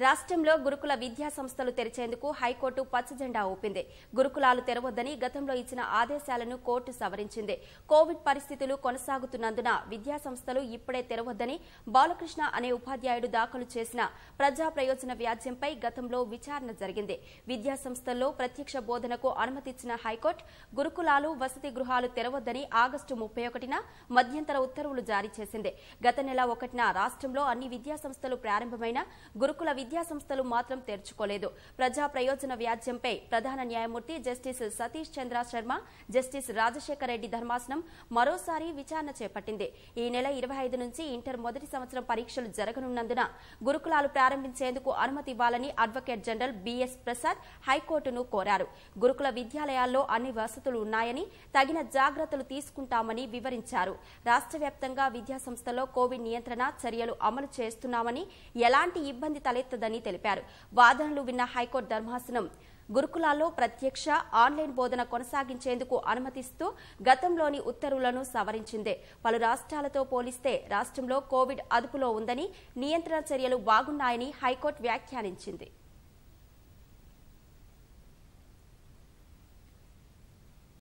రాష్ట్రంలో గురుకుల విద్యా సంస్థలు తెరిచేందుకు హైకోర్టు పచ్చజెండా ఊపింది గురుకులాలు తెరవద్దని గతంలో ఇచ్చిన ఆదేశాలను కోర్టు సవరించింది కోవిడ్ పరిస్థితులు కొనసాగుతున్నందున విద్యా సంస్థలు ఇప్పుడే తెరవద్దని బాలకృష్ణ అనే ఉపాధ్యాయుడు దాఖలు చేసిన ప్రజా ప్రయోజన వ్యాజ్యంపై గతంలో విచారణ జరిగింది విద్యా సంస్థల్లో ప్రత్యక్ష బోధనకు అనుమతిచ్చిన హైకోర్టు గురుకులాలు వసతి గృహాలు తెరవద్దని ఆగస్టు ముప్పై ఒకటిన మధ్యంతర ఉత్తర్వులు జారీ చేసింది గత నెల ఒకటిన రాష్ట్రంలో అన్ని విద్యా సంస్థలు ప్రారంభమైన గురుకుల విద్యా సంస్థలు మాత్రం తెరుచుకోలేదు ప్రజా ప్రయోజన వ్యాజ్యంపై ప్రధాన న్యాయమూర్తి జస్టిస్ సతీష్ చంద్ర శర్మ జస్టిస్ రాజశేఖర రెడ్డి ధర్మాసనం మరోసారి విచారణ చేపట్టింది ఈ నెల ఇరవై ఐదు నుంచి ఇంటర్ మొదటి సంవత్సరం పరీక్షలు జరగనున్నందున గురుకులాలు ప్రారంభించేందుకు అనుమతి ఇవ్వాలని అడ్వకేట్ జనరల్ బిఎస్ ప్రసాద్ హైకోర్టును కోరారు గురుకుల విద్యాలయాల్లో అన్ని వసతులు ఉన్నాయని తగిన జాగ్రత్తలు తీసుకుంటామని వివరించారు రాష్ట్ర వ్యాప్తంగా విద్యా సంస్థల్లో కోవిడ్ నియంత్రణ చర్యలు అమలు చేస్తున్నామని ఎలాంటి ఇబ్బంది తలెత్తదని తెలిపారు వాదనలు విన్న హైకోర్టు ధర్మాసనం గురుకులాల్లో ప్రత్యక్ష ఆన్లైన్ బోధన కొనసాగించేందుకు అనుమతిస్తూ గతంలోని ఉత్తర్వులను సవరించింది పలు రాష్ట్రాలతో పోలిస్తే రాష్ట్రంలో కోవిడ్ అదుపులో ఉందని నియంత్రణ చర్యలు బాగున్నాయని హైకోర్టు వ్యాఖ్యానించింది